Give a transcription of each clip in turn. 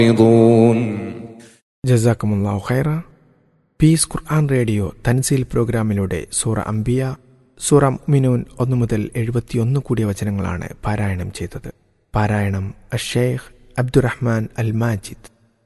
معرضون ജസാക്കമുല്ലാഹു ഖൈറ പീസ് ഖുർആൻ റേഡിയോ തൻസീൽ പ്രോഗ്രാമിലൂടെ സൂറ അംബിയ സൂറ മിനൂൻ ഒന്നു മുതൽ എഴുപത്തിയൊന്ന് കൂടിയ വചനങ്ങളാണ് പാരായണം ചെയ്തത് പാരായണം അഷേഖ് അബ്ദുറഹ്മാൻ അൽ മാജിദ്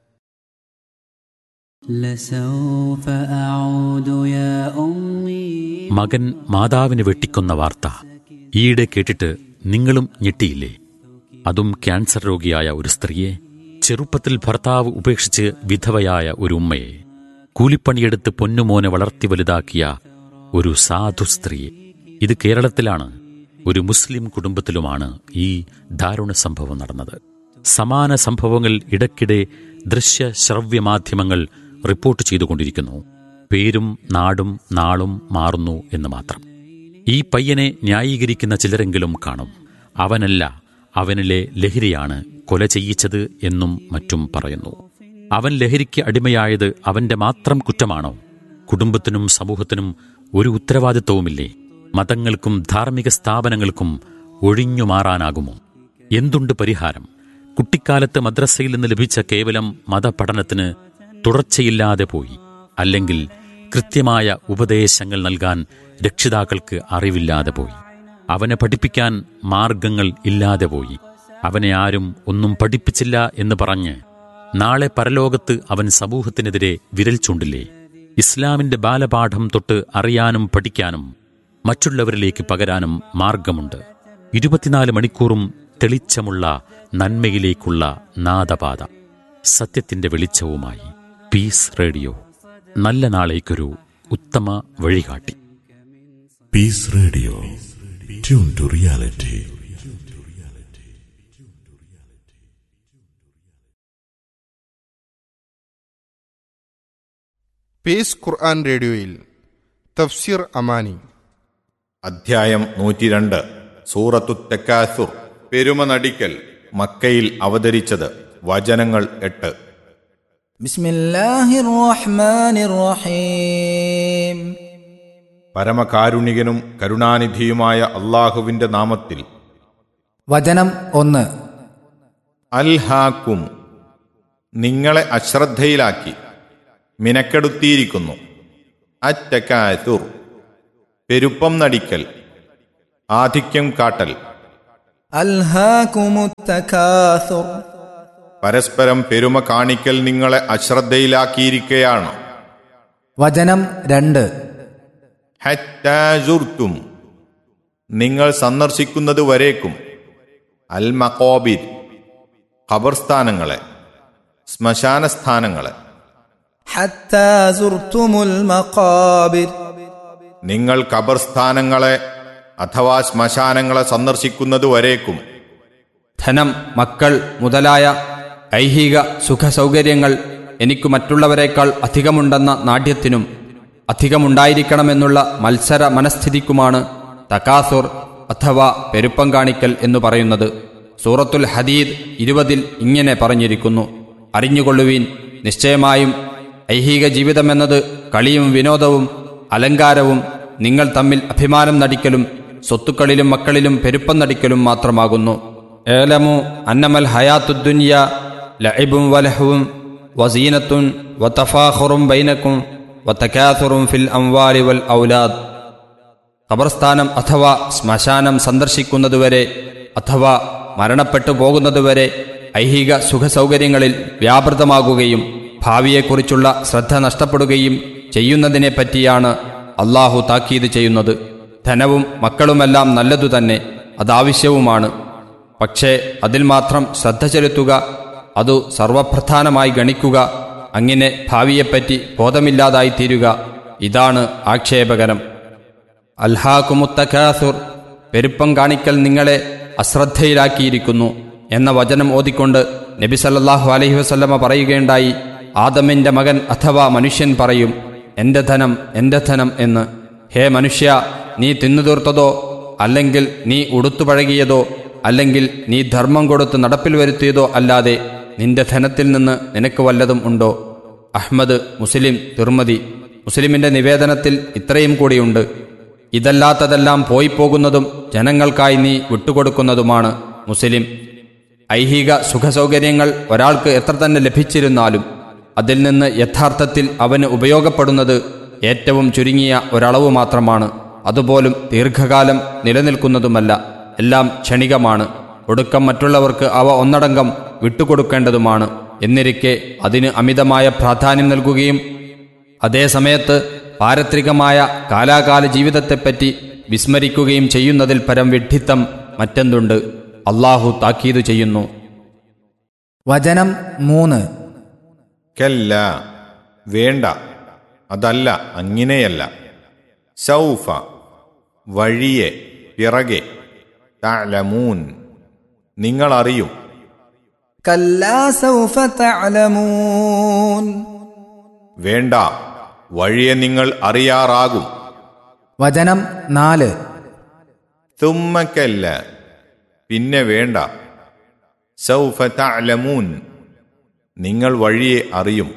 لسوف أعود يا أمي മകൻ മാതാവിനെ വെട്ടിക്കൊന്ന വാർത്ത ഈയിടെ കേട്ടിട്ട് നിങ്ങളും ഞെട്ടിയില്ലേ അതും ക്യാൻസർ രോഗിയായ ഒരു സ്ത്രീയെ ചെറുപ്പത്തിൽ ഭർത്താവ് ഉപേക്ഷിച്ച് വിധവയായ ഒരു ഉമ്മയെ കൂലിപ്പണിയെടുത്ത് പൊന്നുമോനെ വളർത്തി വലുതാക്കിയ ഒരു സാധു സ്ത്രീയെ ഇത് കേരളത്തിലാണ് ഒരു മുസ്ലിം കുടുംബത്തിലുമാണ് ഈ ദാരുണ സംഭവം നടന്നത് സമാന സംഭവങ്ങൾ ഇടയ്ക്കിടെ ദൃശ്യ ശ്രവ്യ മാധ്യമങ്ങൾ റിപ്പോർട്ട് ചെയ്തുകൊണ്ടിരിക്കുന്നു പേരും നാടും നാളും മാറുന്നു എന്ന് മാത്രം ഈ പയ്യനെ ന്യായീകരിക്കുന്ന ചിലരെങ്കിലും കാണും അവനല്ല അവനിലെ ലഹരിയാണ് കൊല ചെയ്യിച്ചത് എന്നും മറ്റും പറയുന്നു അവൻ ലഹരിക്ക് അടിമയായത് അവന്റെ മാത്രം കുറ്റമാണോ കുടുംബത്തിനും സമൂഹത്തിനും ഒരു ഉത്തരവാദിത്വവുമില്ലേ മതങ്ങൾക്കും ധാർമ്മിക സ്ഥാപനങ്ങൾക്കും ഒഴിഞ്ഞു മാറാനാകുമോ എന്തുണ്ട് പരിഹാരം കുട്ടിക്കാലത്ത് മദ്രസയിൽ നിന്ന് ലഭിച്ച കേവലം മതപഠനത്തിന് തുടർച്ചയില്ലാതെ പോയി അല്ലെങ്കിൽ കൃത്യമായ ഉപദേശങ്ങൾ നൽകാൻ രക്ഷിതാക്കൾക്ക് അറിവില്ലാതെ പോയി അവനെ പഠിപ്പിക്കാൻ മാർഗങ്ങൾ ഇല്ലാതെ പോയി അവനെ ആരും ഒന്നും പഠിപ്പിച്ചില്ല എന്ന് പറഞ്ഞ് നാളെ പരലോകത്ത് അവൻ സമൂഹത്തിനെതിരെ വിരൽ ചൂണ്ടില്ലേ ഇസ്ലാമിന്റെ ബാലപാഠം തൊട്ട് അറിയാനും പഠിക്കാനും മറ്റുള്ളവരിലേക്ക് പകരാനും മാർഗമുണ്ട് ഇരുപത്തിനാല് മണിക്കൂറും തെളിച്ചമുള്ള നന്മയിലേക്കുള്ള നാദപാത സത്യത്തിന്റെ വെളിച്ചവുമായി പീസ് റേഡിയോ നല്ല നാളേക്കൊരു ഉത്തമ വഴികാട്ടി Peace Radio. Tune to reality. Peace ഖുർആൻ റേഡിയോയിൽ തഫ്സീർ അമാനി അധ്യായം നൂറ്റിരണ്ട് സൂറത്തു തെക്കാസുർ പെരുമ നടിക്കൽ മക്കയിൽ അവതരിച്ചത് വചനങ്ങൾ എട്ട് بسم الله الرحمن الرحيم പരമകാരുണികനും കരുണാനിധിയുമായ അള്ളാഹുവിന്റെ നാമത്തിൽ വചനം ഒന്ന് അൽഹാക്കും നിങ്ങളെ അശ്രദ്ധയിലാക്കി മിനക്കെടുത്തിയിരിക്കുന്നു അറ്റക്കാസുർ പെരുപ്പം നടിക്കൽ ആധിക്യം കാട്ടൽ ألهاكم التكاثر പരസ്പരം പെരുമ കാണിക്കൽ നിങ്ങളെ അശ്രദ്ധയിലാക്കിയിരിക്കയാണ് വചനം രണ്ട് ഹറ്റാജുർത്തും നിങ്ങൾ സന്ദർശിക്കുന്നത് വരേക്കും അൽ മക്കോബിർ ഖബർസ്ഥാനങ്ങളെ ശ്മശാനസ്ഥാനങ്ങളെ حتى زرتم المقابر നിങ്ങൾ ഖബർസ്ഥാനങ്ങളെ അഥവാ ശ്മശാനങ്ങളെ സന്ദർശിക്കുന്നത് വരേക്കും ധനം മക്കൾ മുതലായ ഐഹിക സുഖസൗകര്യങ്ങൾ എനിക്ക് മറ്റുള്ളവരെക്കാൾ അധികമുണ്ടെന്ന നാട്യത്തിനും അധികമുണ്ടായിരിക്കണമെന്നുള്ള മത്സര മനസ്ഥിതിക്കുമാണ് തക്കാസുർ അഥവാ പെരുപ്പം കാണിക്കൽ എന്ന് പറയുന്നത് സൂറത്തുൽ ഹദീദ് ഇരുപതിൽ ഇങ്ങനെ പറഞ്ഞിരിക്കുന്നു അറിഞ്ഞുകൊള്ളുവീൻ നിശ്ചയമായും ഐഹിക ജീവിതമെന്നത് കളിയും വിനോദവും അലങ്കാരവും നിങ്ങൾ തമ്മിൽ അഭിമാനം നടിക്കലും സ്വത്തുക്കളിലും മക്കളിലും പെരുപ്പം നടിക്കലും മാത്രമാകുന്നു ഏലമു അന്നമൽ ഹയാത്തുദ്ദുന്യ ലഇബും വലഹുവും വസീനത്തുൻ വതഫാഖുറും ബൈനക്കും വതകാസുറും ഫിൽ അംവാലി വൽ ഔലാദ് ഖബർസ്ഥാനം അഥവാ ശ്മശാനം സന്ദർശിക്കുന്നതുവരെ അഥവാ മരണപ്പെട്ടു പോകുന്നതുവരെ ഐഹിക സുഖസൗകര്യങ്ങളിൽ വ്യാപൃതമാകുകയും ഭാവിയെക്കുറിച്ചുള്ള ശ്രദ്ധ നഷ്ടപ്പെടുകയും ചെയ്യുന്നതിനെ പറ്റിയാണ് അള്ളാഹു താക്കീത് ചെയ്യുന്നത് ധനവും മക്കളുമെല്ലാം നല്ലതു തന്നെ അതാവശ്യവുമാണ് പക്ഷേ അതിൽ മാത്രം ശ്രദ്ധ ചെലുത്തുക അതു സർവപ്രധാനമായി ഗണിക്കുക അങ്ങനെ ഭാവിയെപ്പറ്റി ബോധമില്ലാതായി തീരുക ഇതാണ് ആക്ഷേപകരം അൽഹാക്കുമുത്തഖാസുർ പെരുപ്പം കാണിക്കൽ നിങ്ങളെ അശ്രദ്ധയിലാക്കിയിരിക്കുന്നു എന്ന വചനം ഓതിക്കൊണ്ട് നബി സല്ലല്ലാഹു അലൈഹി വസല്ലമ പറയുകയുണ്ടായി ആദമിന്റെ മകൻ അഥവാ മനുഷ്യൻ പറയും എന്റെ ധനം എന്റെ ധനം എന്ന് ഹേ മനുഷ്യ നീ തിന്നു തീർത്തതോ അല്ലെങ്കിൽ നീ ഉടുത്തുപഴകിയതോ അല്ലെങ്കിൽ നീ ധർമ്മം കൊടുത്ത് നടപ്പിൽ വരുത്തിയതോ അല്ലാതെ നിന്റെ ധനത്തിൽ നിന്ന് നിനക്ക് വല്ലതും ഉണ്ടോ അഹ്മദ് മുസ്ലിം തിർമതി മുസ്ലിമിന്റെ നിവേദനത്തിൽ ഇത്രയും കൂടിയുണ്ട് ഇതല്ലാത്തതെല്ലാം പോയി പോകുന്നതും ജനങ്ങൾക്കായി നീ വിട്ടുകൊടുക്കുന്നതുമാണ് മുസ്ലിം ഐഹിക സുഖസൗകര്യങ്ങൾ ഒരാൾക്ക് എത്ര തന്നെ ലഭിച്ചിരുന്നാലും അതിൽ നിന്ന് യഥാർത്ഥത്തിൽ അവന് ഉപയോഗപ്പെടുന്നത് ഏറ്റവും ചുരുങ്ങിയ ഒരളവ് മാത്രമാണ് അതുപോലും ദീർഘകാലം നിലനിൽക്കുന്നതുമല്ല എല്ലാം ക്ഷണികമാണ് ഒടുക്കം മറ്റുള്ളവർക്ക് അവ ഒന്നടങ്കം വിട്ടുകൊടുക്കേണ്ടതുമാണ് എന്നിരിക്കെ അതിന് അമിതമായ പ്രാധാന്യം നൽകുകയും അതേ സമയത്ത് പാരത്രികമായ കാലാകാല ജീവിതത്തെപ്പറ്റി വിസ്മരിക്കുകയും ചെയ്യുന്നതിൽ പരം വിഡ്ഢിത്തം മറ്റെന്തുണ്ട് അള്ളാഹു താക്കീതു ചെയ്യുന്നു വചനം മൂന്ന് കല്ല വേണ്ട അതല്ല അങ്ങനെയല്ല സൗഫ വഴിയെ പിറകെ തലമൂൻ നിങ്ങൾ അറിയും كلا سوف تعلمون വേണ്ട വഴിയെ നിങ്ങൾ അറിയാറാകും വചനം നാല് തുമ്മക്കല്ല പിന്നെ വേണ്ട സൗഫ തലമൂൻ നിങ്ങൾ വഴിയെ അറിയും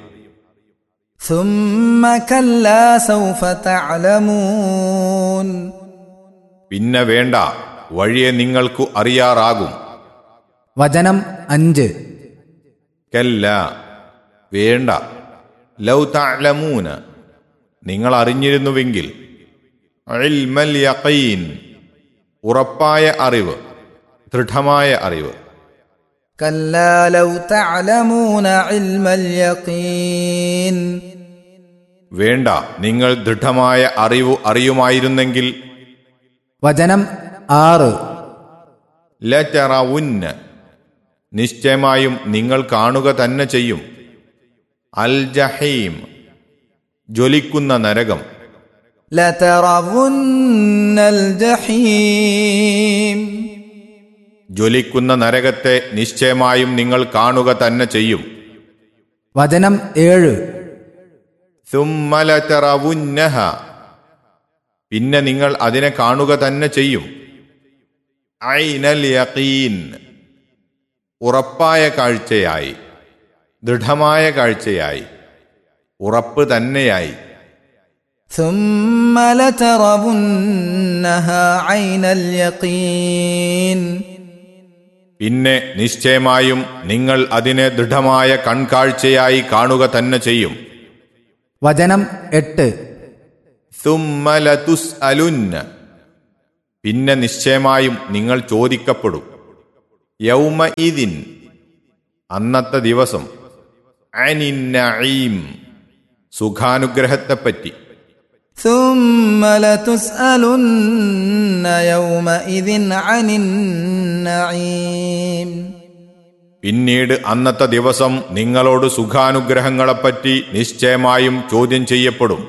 ثم كلا سوف تعلمون പിന്നെ വേണ്ട വഴിയെ നിങ്ങൾക്കു അറിയാറാകും വചനം അഞ്ച് കല്ല വേണ്ട ലൗ തഅലമൂന നിങ്ങൾ അറിഞ്ഞിരുന്നുവെങ്കിൽ ഇൽമൽ യഖീൻ ഉറപ്പായ അറിവ് ദൃഢമായ അറിവ് كلا لو تعلمون علم اليقين വേണ്ട നിങ്ങൾ ദൃഢമായ അറിവ് അറിയുമായിരുന്നെങ്കിൽ വചനം ആറ് ലറ്ററവുന്ന നിശ്ചയമായും നിങ്ങൾ കാണുക തന്നെ ചെയ്യും അൽ ജഹീം ജ്വലിക്കുന്ന നരകം لترون الجحيم ജ്വലിക്കുന്ന നരകത്തെ നിശ്ചയമായും നിങ്ങൾ കാണുക തന്നെ ചെയ്യും വചനം ഏഴ് സുമ്മലറ്ററവുന്നഹ പിന്നെ നിങ്ങൾ അതിനെ കാണുക തന്നെ ചെയ്യും ഐനൽ യഖീൻ ഉറപ്പായ കാഴ്ചയായി ദൃഢമായ കാഴ്ചയായി ഉറപ്പ് തന്നെയായി ثم لترونها عين اليقين പിന്നെ നിശ്ചയമായും നിങ്ങൾ അതിനെ ദൃഢമായ കൺകാഴ്ചയായി കാണുക തന്നെ ചെയ്യും വചനം എട്ട് സുമ്മലതുസ് അലുന്ന പിന്നെ നിശ്ചയമായും നിങ്ങൾ ചോദിക്കപ്പെടും യൗമ ഇതിൻ അന്നത്തെ ദിവസം അനിന്നഈം സുഖാനുഗ്രഹത്തെപ്പറ്റി ثم لتسألن يومئذ عن النعيم പിന്നീട് അന്നത്തെ ദിവസം നിങ്ങളോട് സുഖാനുഗ്രഹങ്ങളെപ്പറ്റി നിശ്ചയമായും ചോദ്യം ചെയ്യപ്പെടും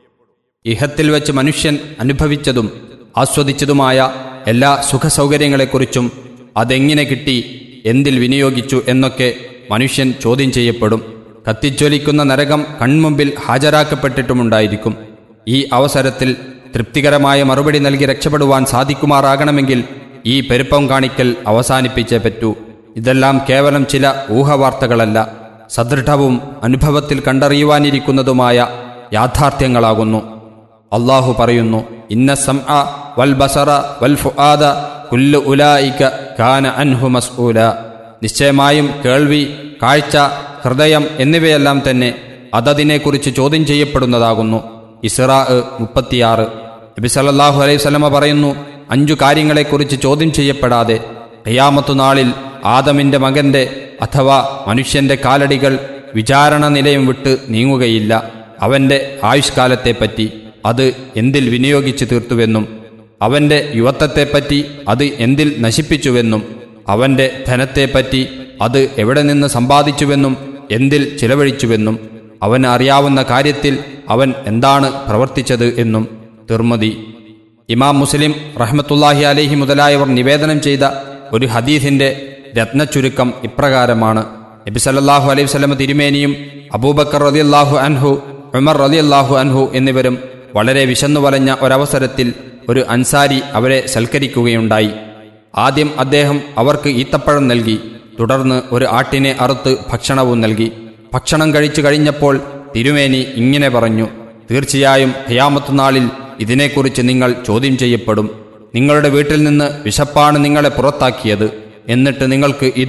ഇഹത്തിൽ വെച്ച് മനുഷ്യൻ അനുഭവിച്ചതും ആസ്വദിച്ചതുമായ എല്ലാ സുഖസൗകര്യങ്ങളെക്കുറിച്ചും അതെങ്ങനെ കിട്ടി എന്തിൽ വിനിയോഗിച്ചു എന്നൊക്കെ മനുഷ്യൻ ചോദ്യം ചെയ്യപ്പെടും കത്തിജ്വലിക്കുന്ന നരകം കൺമുമ്പിൽ ഹാജരാക്കപ്പെട്ടിട്ടുമുണ്ടായിരിക്കും ഈ അവസരത്തിൽ തൃപ്തികരമായ മറുപടി നൽകി രക്ഷപ്പെടുവാൻ സാധിക്കുമാറാകണമെങ്കിൽ ഈ പെരുപ്പം കാണിക്കൽ അവസാനിപ്പിച്ചേ പറ്റൂ ഇതെല്ലാം കേവലം ചില ഊഹവാർത്തകളല്ല സദൃഢവും അനുഭവത്തിൽ കണ്ടറിയുവാനിരിക്കുന്നതുമായ യാഥാർത്ഥ്യങ്ങളാകുന്നു അള്ളാഹു പറയുന്നു ഇന്ന സംഅ വൽ ബസറ വൽ ഫുആദ കുല്ലു ഉലായിക കാന അൻഹു മസ്ഊല നിശ്ചയമായും കേൾവി കാഴ്ച ഹൃദയം എന്നിവയെല്ലാം തന്നെ അതതിനെക്കുറിച്ച് ചോദ്യം ചെയ്യപ്പെടുന്നതാകുന്നു ഇസ്രാ മുപ്പത്തിയാറ് നബി സല്ലല്ലാഹു അലൈഹി വസല്ലമ പറയുന്നു അഞ്ചു കാര്യങ്ങളെക്കുറിച്ച് ചോദ്യം ചെയ്യപ്പെടാതെ ഖിയാമത്തു നാളിൽ ആദമിന്റെ മകന്റെ അഥവാ മനുഷ്യന്റെ കാലടികൾ വിചാരണ നിലയം വിട്ട് നീങ്ങുകയില്ല അവന്റെ ആയുഷ്കാലത്തെപ്പറ്റി അത് എന്തിൽ വിനിയോഗിച്ചു തീർത്തുവെന്നും അവന്റെ യുവത്വത്തെപ്പറ്റി അത് എന്തിൽ നശിപ്പിച്ചുവെന്നും അവന്റെ ധനത്തെപ്പറ്റി അത് എവിടെ നിന്ന് സമ്പാദിച്ചുവെന്നും എന്തിൽ ചിലവഴിച്ചുവെന്നും അവന് അറിയാവുന്ന കാര്യത്തിൽ അവൻ എന്താണ് പ്രവർത്തിച്ചത് എന്നും തിർമതി ഇമാം മുസ്ലിം റഹ്മത്തുല്ലാഹി അലൈഹി മുതലായവർ നിവേദനം ചെയ്ത ഒരു ഹദീസിന്റെ രത്നച്ചുരുക്കം ഇപ്രകാരമാണ് നബി സല്ലല്ലാഹു അലൈഹി വസല്ലമ തിരുമേനിയും അബൂബക്കർ റളിയല്ലാഹു അൻഹു ഉമർ റളിയല്ലാഹു അൻഹു എന്നിവരും വളരെ വിശന്നു വലഞ്ഞ ഒരവസരത്തിൽ ഒരു അൻസാരി അവരെ സൽക്കരിക്കുകയുണ്ടായി ആദ്യം അദ്ദേഹം അവർക്ക് ഈത്തപ്പഴം നൽകി തുടർന്ന് ഒരു ആട്ടിനെ അറുത്ത് ഭക്ഷണവും നൽകി ഭക്ഷണം കഴിച്ചു കഴിഞ്ഞപ്പോൾ തിരുമേനി ഇങ്ങനെ പറഞ്ഞു തീർച്ചയായും ഖിയാമത്ത് നാളിൽ ഇതിനെക്കുറിച്ച് നിങ്ങൾ ചോദ്യം ചെയ്യപ്പെടും നിങ്ങളുടെ വീട്ടിൽ നിന്ന് വിശപ്പാണ് നിങ്ങളെ പുറത്താക്കിയത് എന്നിട്ട് നിങ്ങൾക്ക് ഇത്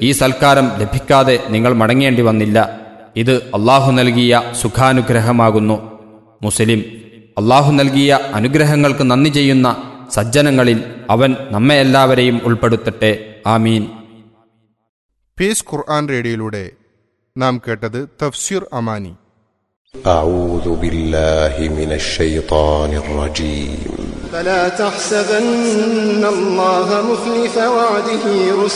ഈ സൽക്കാരം ലഭിക്കാതെ നിങ്ങൾ മടങ്ങേണ്ടി വന്നില്ല ഇത് അള്ളാഹു നൽകിയ സുഖാനുഗ്രഹമാകുന്നു മുസ്ലിം അള്ളാഹു നൽകിയ അനുഗ്രഹങ്ങൾക്ക് നന്ദി ചെയ്യുന്ന സജ്ജനങ്ങളിൽ അവൻ നമ്മെ എല്ലാവരെയും ഉൾപ്പെടുത്തട്ടെ ആമീൻ പേസ് ഖുർആൻ റേഡിയോയിലൂടെ നാം കേട്ടത് തഫ്സീർ അമാനി أعوذ بالله من الشيطان الرجيم فلا تحسبن الله مخلف وعده رسله